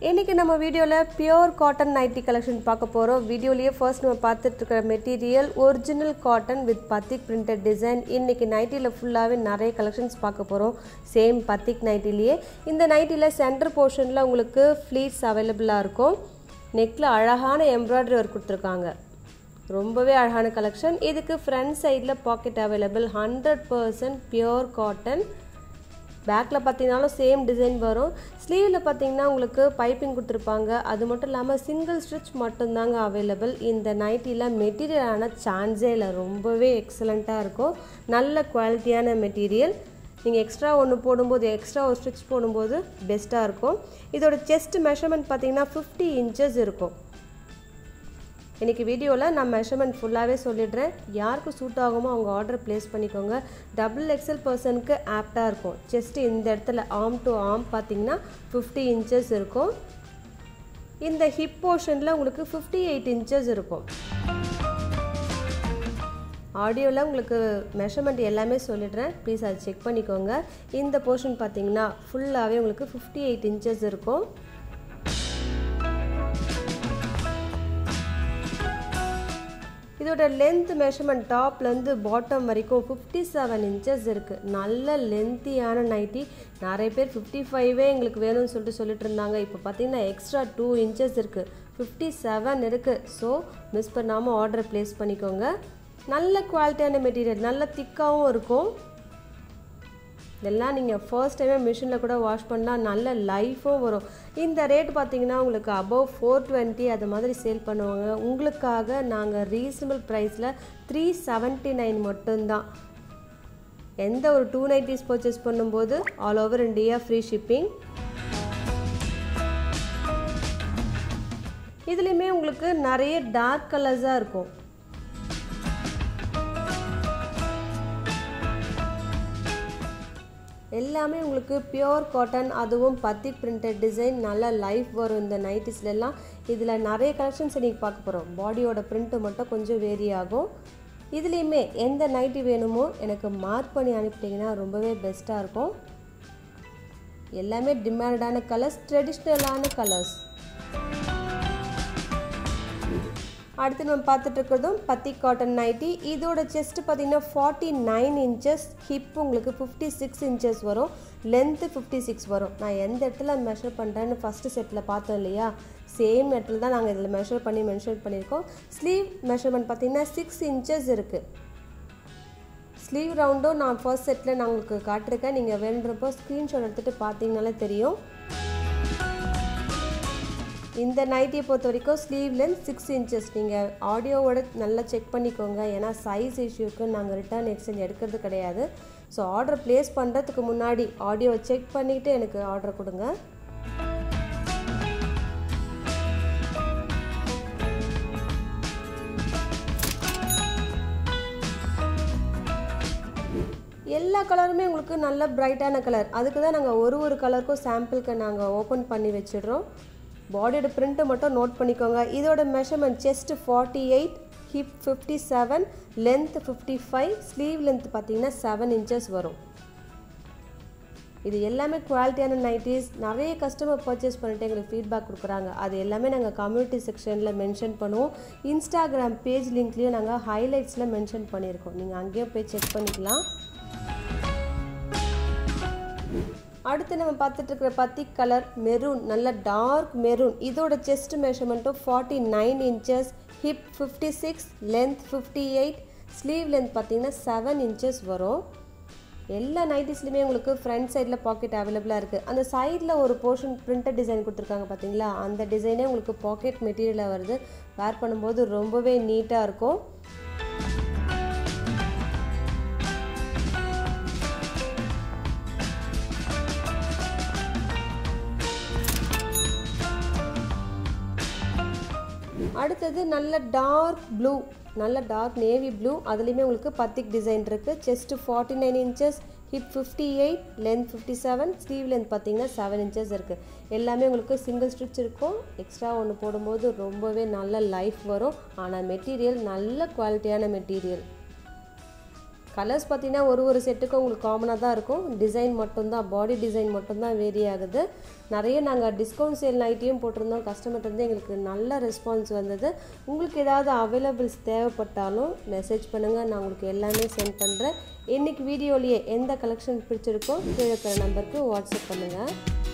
இன்றைக்கி நம்ம வீடியோவில் பியோர் காட்டன் நைட்டி கலெக்ஷன் பார்க்க போகிறோம் வீடியோலேயே ஃபர்ஸ்ட் நம்ம பார்த்துட்டு இருக்கிற material original cotton with batik printed design இன்றைக்கி நைட்டியில் ஃபுல்லாகவே நிறைய கலெக்ஷன்ஸ் பார்க்க போகிறோம் சேம் பத்திக் நைட்டிலேயே இந்த நைட்டியில் சென்டர் போர்ஷனில் உங்களுக்கு ஃப்ளீட்ஸ் அவைலபிளாக இருக்கும் நெக்கில் அழகான எம்ப்ராய்டரி ஒர்க் கொடுத்துருக்காங்க ரொம்பவே அழகான கலெக்ஷன் இதுக்கு ஃப்ரண்ட் சைடில் pocket available hundred percent pure cotton பேக்கில் பார்த்தீங்கனாலும் சேம் டிசைன் வரும் ஸ்லீவில் பார்த்தீங்கன்னா உங்களுக்கு பைப்பிங் கொடுத்துருப்பாங்க அது மட்டும் இல்லாமல் சிங்கிள் ஸ்டிச் மட்டும்தாங்க அவைலபிள் இந்த நைட்டியில் மெட்டீரியலான சான்ஸே இல்லை ரொம்பவே எக்ஸலண்ட்டாக இருக்கும் நல்ல குவாலிட்டியான மெட்டீரியல் நீங்கள் எக்ஸ்ட்ரா ஒன்று போடும்போது எக்ஸ்ட்ரா ஒரு ஸ்டிச் போடும்போது பெஸ்ட்டாக இருக்கும் இதோட செஸ்ட் மெஷர்மெண்ட் பார்த்தீங்கன்னா ஃபிஃப்டி இன்ச்சஸ் இருக்கும் இன்றைக்கி வீடியோவில் நான் மெஷர்மெண்ட் ஃபுல்லாகவே சொல்லிடுறேன் யாருக்கு சூட் ஆகுமோ அவங்க ஆர்டர் ப்ளேஸ் பண்ணிக்கோங்க டபுள் எக்ஸல் பர்சனுக்கு ஆப்டாக இருக்கும் செஸ்ட் இந்த இடத்துல ஆம் டு ஆம் பார்த்தீங்கன்னா ஃபிஃப்டி இன்ச்சஸ் இருக்கும் இந்த ஹிப் போர்ஷனில் உங்களுக்கு ஃபிஃப்டி எயிட் இன்ச்சஸ் இருக்கும் ஆடியோவில் உங்களுக்கு மெஷர்மெண்ட் எல்லாமே சொல்லிடுறேன் ப்ளீஸ் அதை செக் பண்ணிக்கோங்க இந்த போர்ஷன் பார்த்தீங்கன்னா ஃபுல்லாகவே உங்களுக்கு ஃபிஃப்டி எயிட் இன்ச்சஸ் இருக்கும் இதோட லென்த் மெஷர்மெண்ட் டாப்லேருந்து பாட்டம் வரைக்கும் ஃபிஃப்டி செவன் இன்ச்சஸ் இருக்குது நல்ல லென்த்தியான நைட்டி நிறைய பேர் ஃபிஃப்டி ஃபைவே எங்களுக்கு வேணும்னு சொல்லிட்டு சொல்லிட்டு இருந்தாங்க இப்போ பார்த்தீங்கன்னா எக்ஸ்ட்ரா டூ இன்ச்சஸ் இருக்குது ஃபிஃப்டி செவன் இருக்குது ஸோ மிஸ் பண்ணாமல் ஆர்டர் ப்ளேஸ் பண்ணிக்கோங்க நல்ல குவாலிட்டியான மெட்டீரியல் நல்ல திக்காகவும் இருக்கும் இதெல்லாம் நீங்கள் ஃபர்ஸ்ட் டைமே மிஷினில் கூட வாஷ் பண்ணால் நல்ல லைஃபும் வரும் இந்த ரேட் பார்த்தீங்கன்னா உங்களுக்கு அபவ் ஃபோர் டுவெண்ட்டி அது மாதிரி சேல் பண்ணுவாங்க உங்களுக்காக நாங்கள் ரீசனபிள் ப்ரைஸில் த்ரீ செவன்ட்டி நைன் மட்டும்தான் எந்த ஒரு டூ நைட்டிஸ் பர்ச்சேஸ் பண்ணும்போது all over India free shipping இதுலேயுமே உங்களுக்கு நிறைய டார்க் கலர்ஸாக இருக்கும் எல்லாமே உங்களுக்கு பியோர் காட்டன் அதுவும் பத்தி பிரிண்டட் டிசைன் நல்ல லைஃப் வரும் இந்த நைட்டிஸ்லாம் இதில் நிறைய கலெக்ஷன்ஸ் இன்றைக்கி பார்க்க போகிறோம் பாடியோட பிரிண்ட்டு மட்டும் கொஞ்சம் வேரி ஆகும் இதுலேயுமே எந்த நைட்டி வேணுமோ எனக்கு மார்க் பண்ணி அனுப்பிட்டிங்கன்னா ரொம்பவே பெஸ்ட்டாக இருக்கும் எல்லாமே டிமாண்டான கலர்ஸ் ட்ரெடிஷ்னலான கலர்ஸ் அடுத்து நம்ம பார்த்துட்டு இருக்கிறதும் பத்தி காட்டன் நைட்டி இதோட செஸ்ட் பார்த்தீங்கன்னா ஃபார்ட்டி நைன் இன்ச்சஸ் ஹிப் உங்களுக்கு ஃபிஃப்டி சிக்ஸ் இன்ச்சஸ் வரும் லென்த்து ஃபிஃப்டி சிக்ஸ் வரும் நான் எந்த இடத்துல மெஷர் பண்ணுறேன்னு ஃபஸ்ட்டு செட்டில் பார்த்தோம் இல்லையா சேம் இடத்துல தான் நாங்கள் இதில் மெஷர் பண்ணி மென்ஷன் பண்ணியிருக்கோம் ஸ்லீவ் மெஷர்மெண்ட் பார்த்தீங்கன்னா சிக்ஸ் இன்ச்சஸ் இருக்குது ஸ்லீவ் ரவுண்டும் நான் ஃபர்ஸ்ட் செட்டில் நான் உங்களுக்கு காட்டிருக்கேன் நீங்கள் வேணுன்றப்போ ஸ்க்ரீன்ஷாட் எடுத்துகிட்டு பார்த்தீங்கனாலே தெரியும் இந்த நைட்டியை பொறுத்த வரைக்கும் ஸ்லீவ் லென்த் சிக்ஸ் இன்ச்சஸ் நீங்கள் ஆடியோவோட நல்லா செக் பண்ணிக்கோங்க ஏன்னா சைஸ் இஷ்யூக்கு நாங்கள் ரிட்டர்ன் எக்ஸ்சேஞ்ச் எடுக்கிறது கிடையாது ஸோ ஆர்டர் ப்ளேஸ் பண்ணுறதுக்கு முன்னாடி ஆடியோவை செக் பண்ணிவிட்டு எனக்கு ஆர்டர் கொடுங்க எல்லா கலருமே உங்களுக்கு நல்ல பிரைட்டான கலர் அதுக்கு தான் நாங்கள் ஒரு ஒரு கலருக்கும் சாம்பிளுக்கு நாங்கள் ஓப்பன் பண்ணி வச்சிடுறோம் பாடியோட பிரிண்ட்டை மட்டும் நோட் பண்ணிக்கோங்க இதோட measurement chest forty eight hip fifty seven length fifty five sleeve length பார்த்தீங்கன்னா செவன் இன்ச்சஸ் வரும் இது எல்லாமே குவாலிட்டியான நைட்டிஸ் நிறைய கஸ்டமர் பர்ச்சேஸ் பண்ணிட்டு எங்களுக்கு ஃபீட்பேக் கொடுக்குறாங்க அது எல்லாமே நாங்கள் கம்யூனிட்டி செக்ஷனில் மென்ஷன் பண்ணுவோம் இன்ஸ்டாகிராம் பேஜ் லிங்க்லேயும் நாங்கள் ஹைலைட்ஸில் மென்ஷன் பண்ணியிருக்கோம் நீங்கள் அங்கேயும் போய் செக் பண்ணிக்கலாம் அடுத்து நம்ம பார்த்துட்டு இருக்கிற பத்தி கலர் மெரூன் நல்ல டார்க் மெரூன் இதோட செஸ்ட் மெஷர்மெண்ட்டும் forty nine inches hip fifty six length fifty eight sleeve length பார்த்தீங்கன்னா செவன் இன்ச்சஸ் வரும் எல்லா நைட்டிஸ்லையுமே உங்களுக்கு ஃப்ரண்ட் சைடில் பாக்கெட் அவைலபிளாக இருக்குது அந்த சைடில் ஒரு போர்ஷன் பிரிண்டட் டிசைன் கொடுத்துருக்காங்க பார்த்தீங்களா அந்த டிசைனே உங்களுக்கு பாக்கெட் மெட்டீரியலாக வருது வேர் பண்ணும்போது ரொம்பவே நீட்டாக இருக்கும் அடுத்தது நல்ல டார்க் ப்ளூ நல்ல டார்க் நேவி ப்ளூ அதுலேயுமே உங்களுக்கு பத்திக் டிசைன் இருக்குது chest forty nine inches hip fifty eight length fifty seven sleeve length பார்த்தீங்கன்னா செவன் இன்ச்சஸ் இருக்குது எல்லாமே உங்களுக்கு சிங்கிள் ஸ்டிச் இருக்கும் எக்ஸ்ட்ரா ஒன்று போடும்போது ரொம்பவே நல்ல லைஃப் வரும் ஆனால் மெட்டீரியல் நல்ல குவாலிட்டியான மெட்டீரியல் கலர்ஸ் பார்த்தீங்கன்னா ஒரு ஒரு செட்டுக்கும் உங்களுக்கு காமனாக தான் இருக்கும் டிசைன் மட்டும்தான் பாடி டிசைன் மட்டும்தான் வேரி ஆகுது நிறைய நாங்கள் டிஸ்கவுண்ட் சேல் நைட்டியும் போட்டிருந்தோம் கஸ்டமர்கிட்ட வந்து எங்களுக்கு நல்ல ரெஸ்பான்ஸ் வந்தது உங்களுக்கு ஏதாவது அவைலபிள்ஸ் தேவைப்பட்டாலும் மெசேஜ் பண்ணுங்கள் நான் உங்களுக்கு எல்லாமே சென்ட் பண்ணுறேன் இன்றைக்கி வீடியோலேயே எந்த கலெக்ஷன் பிடிச்சிருக்கோ கீழே இருக்கிற நம்பருக்கு வாட்ஸ்அப் பண்ணுங்கள்